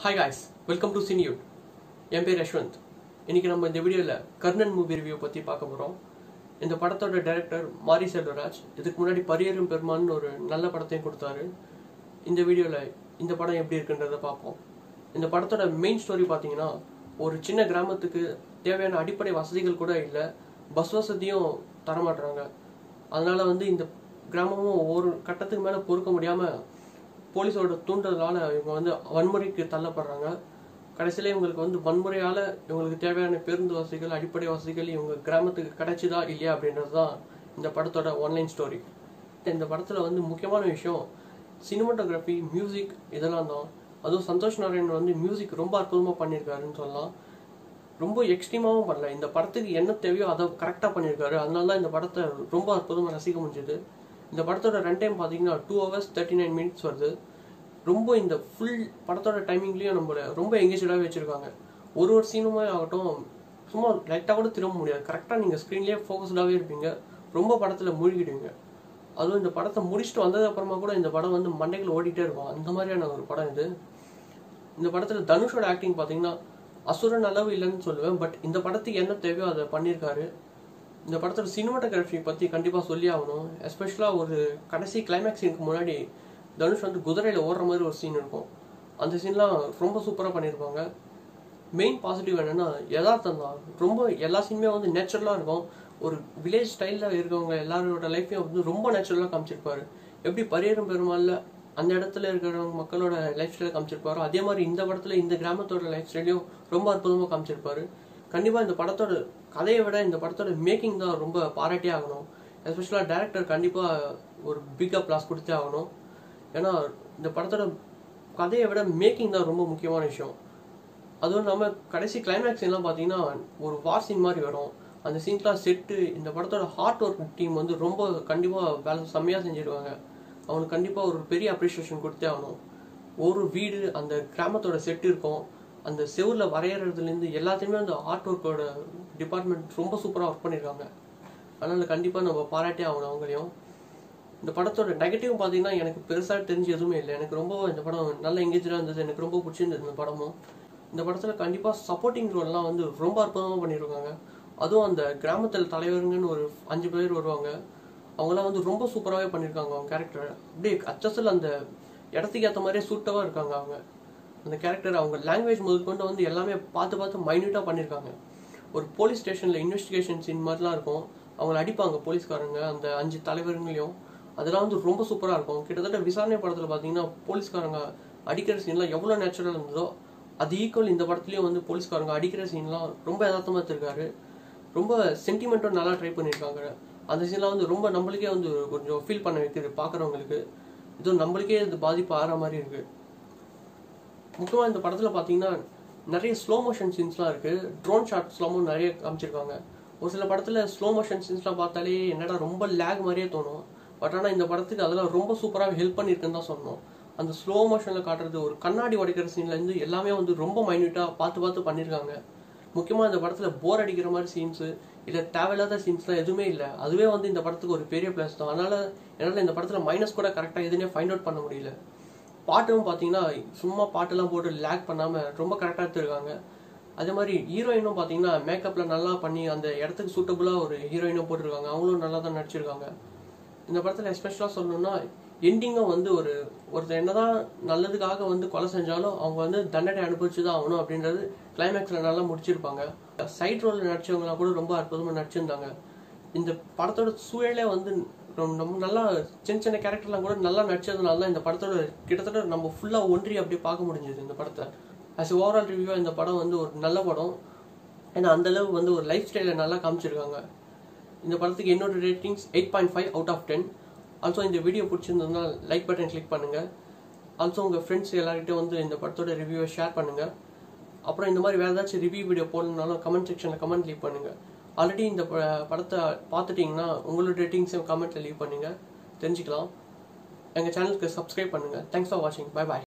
hi guys welcome to சினியூட் என் பேர் யஷ்வந்த் இன்னைக்கு நம்ம இந்த வீடியோவில் கர்ணன் மூவி ரிவ்யூ பற்றி பார்க்க போகிறோம் இந்த படத்தோட டைரக்டர் மாரி செல்வராஜ் இதுக்கு முன்னாடி பரியரும் பெருமான்னு ஒரு நல்ல படத்தையும் கொடுத்தாரு இந்த வீடியோவில் இந்த படம் எப்படி இருக்குன்றதை பார்ப்போம் இந்த படத்தோட மெயின் ஸ்டோரி பார்த்தீங்கன்னா ஒரு சின்ன கிராமத்துக்கு தேவையான அடிப்படை வசதிகள் கூட இல்லை பஸ் வசதியும் தரமாட்டுறாங்க அதனால வந்து இந்த கிராமமும் ஒவ்வொரு கட்டத்துக்கு மேலே பொறுக்க முடியாமல் போலீஸோட தூண்டுதலால இவங்க வந்து வன்முறைக்கு தள்ளப்படுறாங்க கடைசியில இவங்களுக்கு வந்து வன்முறையால இவங்களுக்கு தேவையான பேருந்து வசதிகள் அடிப்படை வசதிகள் இவங்க கிராமத்துக்கு கிடைச்சுதா இல்லையா அப்படின்றது தான் இந்த படத்தோட ஒன்லைன் ஸ்டோரி இந்த படத்துல வந்து முக்கியமான விஷயம் சினிமாட்டோகிராஃபி மியூசிக் இதெல்லாம் தான் அதுவும் சந்தோஷ் நாராயண் வந்து மியூசிக் ரொம்ப அற்புதமாக பண்ணியிருக்காருன்னு சொல்லலாம் ரொம்ப எக்ஸ்ட்ரீமாவும் பண்ணல இந்த படத்துக்கு என்ன தேவையோ அதை கரெக்டாக பண்ணியிருக்காரு அதனால தான் இந்த படத்தை ரொம்ப அற்புதமாக ரசிக்க முடிஞ்சது இந்த படத்தோட ரன் டைம் பார்த்தீங்கன்னா two hours thirty nine minutes வருது ரொம்ப இந்த ஃபுல் படத்தோட டைமிங்லேயும் நம்மள ரொம்ப எங்கேஜாகவே வச்சுருக்காங்க ஒரு ஒரு சீனுமே ஆகட்டும் சும்மா லைட்டாக கூட திரும்ப முடியாது கரெக்டாக நீங்கள் ஸ்க்ரீன்லேயே ஃபோக்கஸ்டாகவே இருப்பீங்க ரொம்ப படத்தில் மூழ்கிடுவீங்க அதுவும் இந்த படத்தை முடிச்சுட்டு வந்தது அப்புறமா கூட இந்த படம் வந்து மண்டைகள் ஓடிட்டே இருக்கும் அந்த மாதிரியான ஒரு படம் இது இந்த படத்தில் தனுஷோட ஆக்டிங் பார்த்தீங்கன்னா அசுரன் அளவு இல்லைன்னு சொல்லுவேன் பட் இந்த படத்துக்கு என்ன தேவையோ அதை பண்ணியிருக்காரு இந்த படத்தோட சினிமாட்டோகிராஃபி பற்றி கண்டிப்பாக சொல்லி ஆகணும் எஸ்பெஷலாக ஒரு கடைசி கிளைமேக்ஸ் சீனுக்கு முன்னாடி தனுஷ் வந்து குதிரையில் ஓடுற மாதிரி ஒரு சீன் இருக்கும் அந்த சீன்லாம் ரொம்ப சூப்பராக பண்ணியிருப்பாங்க மெயின் பாசிட்டிவ் என்னன்னா யதார்த்தம் தான் ரொம்ப எல்லா சீனுமே வந்து நேச்சுரலாக இருக்கும் ஒரு வில்லேஜ் ஸ்டைலில் இருக்கவங்க எல்லாரோட லைஃப்பையும் வந்து ரொம்ப நேச்சுரலாக காமிச்சிருப்பாரு எப்படி பரியரும் பெருமாள்ல அந்த இடத்துல இருக்கிறவங்க மக்களோட லைஃப் ஸ்டைலை காமிச்சிருப்பாரோ அதே மாதிரி இந்த படத்துல இந்த கிராமத்தோட லைஃப் ஸ்டைலையும் ரொம்ப அற்புதமாக காமிச்சிருப்பாரு கண்டிப்பா இந்த படத்தோட கதையை விட இந்த படத்தோட மேக்கிங் தான் ரொம்ப பாராட்டே ஆகணும் எஸ்பெஷலாக டேரக்டர் கண்டிப்பா ஒரு பிக் அப் கிளாஸ் கொடுத்தே ஆகணும் ஏன்னா இந்த படத்தோட கதையை விட மேக்கிங் தான் ரொம்ப முக்கியமான விஷயம் அதுவும் இல்லாமல் கடைசி கிளைமேக்ஸ் எல்லாம் பார்த்தீங்கன்னா ஒரு வார் சீன் மாதிரி வரும் அந்த சீன்ஸ்லாம் செட்டு இந்த படத்தோட ஹார்ட் ஒர்க் டீம் வந்து ரொம்ப கண்டிப்பாக வேலை செம்மையாக செஞ்சிருவாங்க அவனுக்கு கண்டிப்பாக ஒரு பெரிய அப்ரிஷியேஷன் கொடுத்தே ஆகணும் ஒரு வீடு அந்த கிராமத்தோட செட்டு இருக்கும் அந்த செவுரில் வரைகிறதுலேருந்து எல்லாத்தையுமே அந்த ஆர்ட் ஒர்க்கோட டிபார்ட்மெண்ட் ரொம்ப சூப்பராக ஒர்க் பண்ணியிருக்காங்க அதனால் கண்டிப்பாக நம்ம பாராட்டே ஆகணும் அவங்களையும் இந்த படத்தோட நெகட்டிவ் பார்த்தீங்கன்னா எனக்கு பெருசாக தெரிஞ்சு எதுவுமே இல்லை எனக்கு ரொம்ப இந்த படம் நல்ல எங்கேஜாக இருந்தது எனக்கு ரொம்ப பிடிச்சிருந்தது இந்த படமும் இந்த படத்தில் கண்டிப்பாக சப்போர்ட்டிங் ரோல்லாம் வந்து ரொம்ப அற்புதமாக பண்ணியிருக்காங்க அதுவும் அந்த கிராமத்தில் தலைவருங்கன்னு ஒரு அஞ்சு பேர் வருவாங்க அவங்களாம் வந்து ரொம்ப சூப்பராகவே பண்ணியிருக்காங்க அவங்க கேரக்டரை அப்படியே அச்சசல் அந்த இடத்துக்கு ஏற்ற மாதிரியே சூட்டவாக இருக்காங்க அவங்க அந்த கேரக்டர் அவங்க லாங்குவேஜ் முதற்கொண்டு வந்து எல்லாமே பார்த்து பார்த்து மைன்யூட்டாக பண்ணியிருக்காங்க ஒரு போலீஸ் ஸ்டேஷனில் இன்வெஸ்டிகேஷன் சீன் மாதிரிலாம் இருக்கும் அவங்கள அடிப்பாங்க போலீஸ்காரங்க அந்த அஞ்சு தலைவருங்களையும் அதெல்லாம் வந்து ரொம்ப சூப்பராக இருக்கும் கிட்டத்தட்ட விசாரணை படத்தில் பார்த்தீங்கன்னா போலீஸ்காரங்க அடிக்கிற சீன்லாம் எவ்வளோ நேச்சுரலாக இருந்ததோ அது ஈக்குவல் இந்த படத்துலயும் வந்து போலீஸ்காரங்க அடிக்கிற சீன்லாம் ரொம்ப யதார்த்தமாக எடுத்திருக்காரு ரொம்ப சென்டிமெண்ட்டும் நல்லா ட்ரை பண்ணியிருக்காங்க அந்த சீன்லாம் வந்து ரொம்ப நம்மளுக்கே வந்து கொஞ்சம் ஃபீல் பண்ண வைக்குது பார்க்குறவங்களுக்கு இது நம்மளுக்கே இது பாதிப்பு ஆகிற மாதிரி இருக்கு முக்கியமாக இந்த படத்தில் பார்த்தீங்கன்னா நிறைய ஸ்லோ மோஷன் சீன்ஸ்லாம் இருக்கு ட்ரோன் ஷாட்ஸ்லாமும் நிறைய காமிச்சிருக்காங்க ஒரு சில படத்தில் ஸ்லோ மோஷன் சீன்ஸ்லாம் பார்த்தாலே என்னடா ரொம்ப லேக் மாதிரியே தோணும் பட் ஆனால் இந்த படத்துக்கு அதெல்லாம் ரொம்ப சூப்பராக ஹெல்ப் பண்ணியிருக்குன்னு தான் சொன்னோம் அந்த ஸ்லோ மோஷனில் காட்டுறது ஒரு கண்ணாடி உடைக்கிற சீன்லேருந்து எல்லாமே வந்து ரொம்ப மைன்யூட்டாக பார்த்து பார்த்து பண்ணியிருக்காங்க முக்கியமாக இந்த படத்தில் போர் அடிக்கிற மாதிரி சீன்ஸு இல்லை தேவையில்லாத சீன்ஸ்லாம் எதுவுமே இல்லை அதுவே வந்து இந்த படத்துக்கு ஒரு பெரிய பிளஸ் தான் அதனால் என்னால் இந்த படத்தில் மைனஸ் கூட கரெக்டாக எதுவுமே ஃபைண்ட் அவுட் பண்ண முடியல பாட்டும் பார்த்தீங்கன்னா சும்மா பாட்டெல்லாம் போட்டு லேக் பண்ணாமல் ரொம்ப கரெக்டாக எடுத்துருக்காங்க அதே மாதிரி ஹீரோயினும் பார்த்தீங்கன்னா மேக்கப்பில் நல்லா பண்ணி அந்த இடத்துக்கு சூட்டபுளாக ஒரு ஹீரோயினும் போட்டிருக்காங்க அவங்களும் நல்லா தான் நடிச்சிருக்காங்க இந்த படத்தில் எஸ்பெஷலாக சொல்லணும்னா எண்டிங்கும் வந்து ஒரு ஒருத்தர் என்னதான் நல்லதுக்காக வந்து கொலை செஞ்சாலும் அவங்க வந்து தண்டனை அனுபவிச்சு தான் ஆகணும் அப்படின்றது கிளைமேக்ஸில் நல்லா முடிச்சிருப்பாங்க சைட் ரோலில் நடிச்சவங்களாம் கூட ரொம்ப அற்புதமாக நடிச்சிருந்தாங்க இந்த படத்தோட சூழலே வந்து நம்ம நல்லா சின்ன சின்ன கேரக்டர்லாம் கூட நல்லா நடிச்சதுனால தான் இந்த படத்தோட கிட்டத்தட்ட நம்ம ஃபுல்லாக ஒன்றி அப்படியே பார்க்க முடிஞ்சது இந்த படத்தை ஆஸ் ஓவரால் ரிவ்யூவாக இந்த படம் வந்து ஒரு நல்ல படம் ஏன்னா அந்தளவு வந்து ஒரு லைஃப் ஸ்டைலை நல்லா காமிச்சிருக்காங்க இந்த படத்துக்கு என்னோட ratings eight point five out of ten also இந்த வீடியோ பிடிச்சிருந்ததுனா லைக் பட்டன் கிளிக் பண்ணுங்க ஆல்சோ உங்கள் ஃப்ரெண்ட்ஸ் எல்லார்கிட்டையும் வந்து இந்த படத்தோட ரிவ்யூவை ஷேர் பண்ணுங்க அப்புறம் இந்த மாதிரி வேறு ஏதாச்சும் ரிவ்யூ வீடியோ போடணுனாலும் கமெண்ட் செக்ஷனில் கமெண்ட் லீவ் பண்ணுங்க ஆல்ரெடி இந்த படத்தை பார்த்துட்டிங்கன்னா உங்களோட ரேட்டிங்ஸையும் கமெண்ட்டில் லீவ் பண்ணுங்க தெரிஞ்சுக்கலாம் எங்கள் சேனலுக்கு சப்ஸ்கிரைப் பண்ணுங்க தேங்க்ஸ் ஃபார் வாட்சிங் பை பாய்